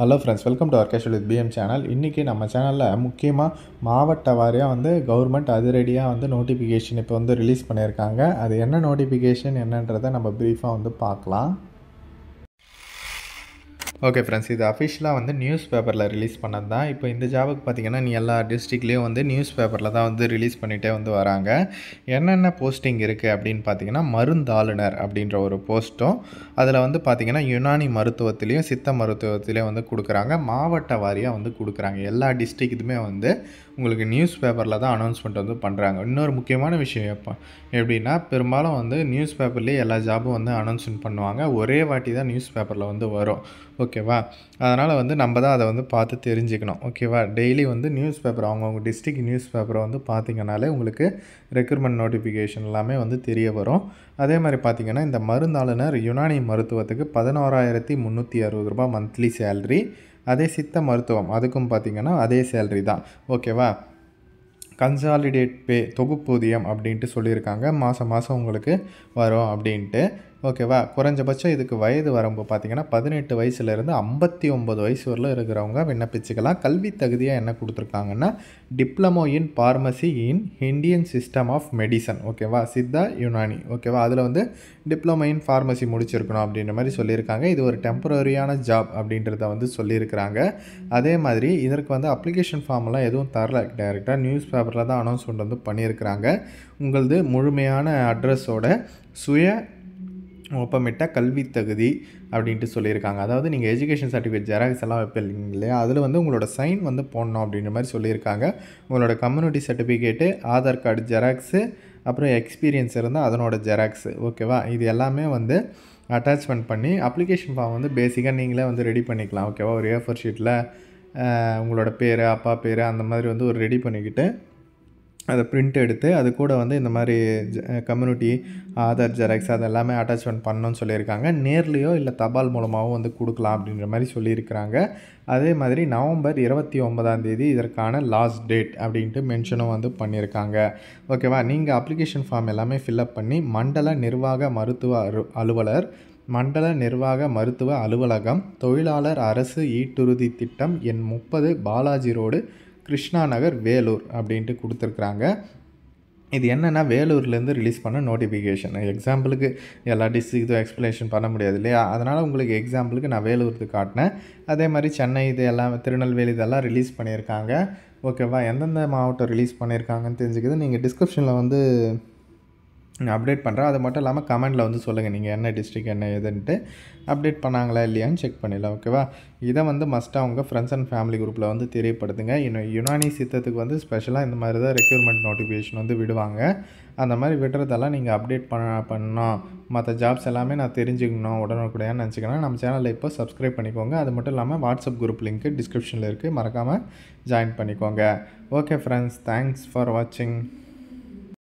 hello friends welcome to ஆர்கேஷல் with PM channel இன்றைக்கி நம்ம சேனலில் முக்கியமாக மாவட்ட வாரியாக வந்து கவர்மெண்ட் அதிரடியாக வந்து நோட்டிஃபிகேஷன் இப்போ வந்து ரிலீஸ் பண்ணியிருக்காங்க அது என்ன நோட்டிஃபிகேஷன் என்னன்றதை நம்ம ப்ரீஃபாக வந்து பார்க்கலாம் ஓகே ஃப்ரெண்ட்ஸ் இது அஃபிஷியலாக வந்து நியூஸ் பேப்பரில் ரிலீஸ் பண்ணது தான் இப்போ இந்த ஜாபுக்கு பார்த்தீங்கன்னா நீ எல்லா டிஸ்ட்ரிக்ட்லேயும் வந்து நியூஸ் பேப்பரில் தான் வந்து ரிலீஸ் பண்ணிகிட்டே வந்து வராங்க என்னென்ன போஸ்டிங் இருக்குது அப்படின்னு பார்த்தீங்கன்னா மருந்தாளுநர் அப்படின்ற ஒரு போஸ்ட்டும் அதில் வந்து பார்த்தீங்கன்னா யுனானி மருத்துவத்திலையும் சித்த மருத்துவத்திலையும் வந்து கொடுக்குறாங்க மாவட்ட வாரியாக வந்து கொடுக்குறாங்க எல்லா டிஸ்ட்ரிக்ட்டுமே வந்து உங்களுக்கு நியூஸ் பேப்பரில் தான் அனௌன்ஸ்மெண்ட் வந்து பண்ணுறாங்க இன்னொரு முக்கியமான விஷயம் எப்போ எப்படின்னா பெரும்பாலும் வந்து நியூஸ் பேப்பர்லேயே எல்லா ஜாபும் வந்து அனௌன்ஸ்மெண்ட் பண்ணுவாங்க ஒரே வாட்டி தான் நியூஸ் பேப்பரில் வந்து வரும் ஓகேவா அதனால் வந்து நம்ம தான் அதை வந்து பார்த்து தெரிஞ்சுக்கணும் ஓகேவா டெய்லி வந்து நியூஸ் பேப்பர் அவங்கவுங்க டிஸ்ட்ரிக்ட் நியூஸ் பேப்பரை வந்து பார்த்தீங்கனாலே உங்களுக்கு ரெக்ரூட்மெண்ட் நோட்டிஃபிகேஷன் எல்லாமே வந்து தெரிய வரும் அதே மாதிரி பார்த்தீங்கன்னா இந்த மருந்தாளுநர் யுனானி மருத்துவத்துக்கு பதினோராயிரத்தி முந்நூற்றி அறுபது ரூபாய் மந்த்லி சேல்ரி அதே சித்த மருத்துவம் அதுக்கும் பார்த்தீங்கன்னா அதே சேல்ரி தான் ஓகேவா கன்சாலிடேட் பே தொகுப்பூதியம் அப்படின்ட்டு சொல்லியிருக்காங்க மாதம் மாதம் உங்களுக்கு வரும் அப்படின்ட்டு ஓகேவா குறைஞ்சபட்சம் இதுக்கு வயது வரம்பு பார்த்தீங்கன்னா பதினெட்டு வயசுலேருந்து ஐம்பத்தி ஒம்பது வயசு வரலும் இருக்கிறவங்க விண்ணப்பிச்சுக்கலாம் கல்வி தகுதியாக என்ன கொடுத்துருக்காங்கன்னா diploma in pharmacy in Indian system of medicine ஓகேவா சித்தா யுனானி ஓகேவா அதில் வந்து டிப்ளமோ இன் ஃபார்மசி முடிச்சிருக்கணும் அப்படின்ற மாதிரி சொல்லியிருக்காங்க இது ஒரு டெம்பரரியான ஜாப் அப்படின்றத வந்து சொல்லியிருக்கிறாங்க அதே மாதிரி இதற்கு வந்து அப்ளிகேஷன் ஃபார்ம்லாம் எதுவும் தரல டேரெக்டாக நியூஸ் பேப்பரில் தான் அனௌன்ஸ்மெண்ட் வந்து பண்ணியிருக்கிறாங்க உங்களது முழுமையான அட்ரஸோட சுய ஒப்பமிட்ட கல்வி தகுதி அப்படின்ட்டு சொல்லியிருக்காங்க அதாவது நீங்கள் எஜுகேஷன் சர்டிஃபிகேட் ஜெராக்ஸ் எல்லாம் வைப்பீங்க இல்லையா அதில் வந்து உங்களோட சைன் வந்து போடணும் அப்படின்ற மாதிரி சொல்லியிருக்காங்க உங்களோட community certificate Aadhaar card xerox அப்புறம் எக்ஸ்பீரியன்ஸ் இருந்தால் அதனோட ஜெராக்ஸு ஓகேவா இது எல்லாமே வந்து அட்டாச்மெண்ட் பண்ணி அப்ளிகேஷன் ஃபார்ம் வந்து பேசிக்காக நீங்களே வந்து ரெடி பண்ணிக்கலாம் ஓகேவா ஒரு ஏஃபர் ஷீட்டில் உங்களோட பேர் அப்பா பேர் அந்த மாதிரி வந்து ஒரு ரெடி பண்ணிக்கிட்டு அதை பிரிண்ட் எடுத்து அது கூட வந்து இந்த மாதிரி கம்யூனிட்டி ஆதார் ஜெராக்ஸ் அது எல்லாமே அட்டாச்மெண்ட் பண்ணணும்னு சொல்லியிருக்காங்க நேர்லேயோ இல்லை தபால் மூலமாகவும் வந்து கொடுக்கலாம் அப்படின்ற மாதிரி சொல்லியிருக்கிறாங்க அதே மாதிரி நவம்பர் இருபத்தி ஒன்பதாம் தேதி இதற்கான லாஸ்ட் டேட் அப்படின்ட்டு மென்ஷனும் வந்து பண்ணியிருக்காங்க ஓகேவா நீங்கள் அப்ளிகேஷன் ஃபார்ம் எல்லாமே ஃபில்அப் பண்ணி மண்டல நிர்வாக மருத்துவ அரு அலுவலர் மண்டல நிர்வாக மருத்துவ அலுவலகம் தொழிலாளர் அரசு ஈட்டுறுதி திட்டம் எண் முப்பது பாலாஜி ரோடு கிருஷ்ணா நகர் வேலூர் அப்படின்ட்டு கொடுத்துருக்குறாங்க இது என்னென்னா வேலூர்லேருந்து ரிலீஸ் பண்ண நோட்டிஃபிகேஷன் எக்ஸாம்பிளுக்கு எல்லா டிஸ்ட்ரிக்டும் எக்ஸ்ப்ளனேஷன் பண்ண முடியாது இல்லையா அதனால் உங்களுக்கு எக்ஸாம்பிளுக்கு நான் வேலூருக்கு காட்டினேன் அதே மாதிரி சென்னை இது எல்லாம் திருநெல்வேலி இதெல்லாம் ரிலீஸ் பண்ணியிருக்காங்க ஓகேவா எந்தெந்த மாவட்டம் ரிலீஸ் பண்ணியிருக்காங்கன்னு தெரிஞ்சுக்கிது நீங்கள் டிஸ்கிரிப்ஷனில் வந்து நான் அப்டேட் பண்ணுறேன் அது மட்டும் இல்லாமல் கமெண்டில் வந்து சொல்லுங்கள் நீங்கள் என்ன டிஸ்ட்ரிக் என்ன எதுன்ட்டு அப்டேட் பண்ணாங்களா இல்லையான்னு செக் பண்ணிடலாம் ஓகேவா இதை வந்து மஸ்ட்டாக உங்கள் ஃப்ரெண்ட்ஸ் அண்ட் ஃபேமிலி குரூப்பில் வந்து தெரியப்படுத்துங்க இன்னும் யுனானி சித்தத்துக்கு வந்து ஸ்பெஷலாக இந்த மாதிரி தான் ரெக்யூர்மெண்ட் நோட்டிஃபிகேஷன் வந்து விடுவாங்க அந்த மாதிரி விடுறதெல்லாம் நீங்கள் அப்டேட் பண்ண பண்ணணும் மற்ற ஜாப்ஸ் எல்லாமே நான் தெரிஞ்சுக்கணும் உடனுக்குடையான்னு நினச்சிக்கணும் நம்ம சேனலில் இப்போ சப்ஸ்கிரைப் பண்ணிக்கோங்க அது மட்டும் இல்லாமல் வாட்ஸ்அப் குரூப் லிங்க்கு டிஸ்கிரிப்ஷனில் இருக்குது மறக்காமல் ஜாயின் பண்ணிக்கோங்க ஓகே ஃப்ரெண்ட்ஸ் தேங்க்ஸ் ஃபார் வாட்சிங்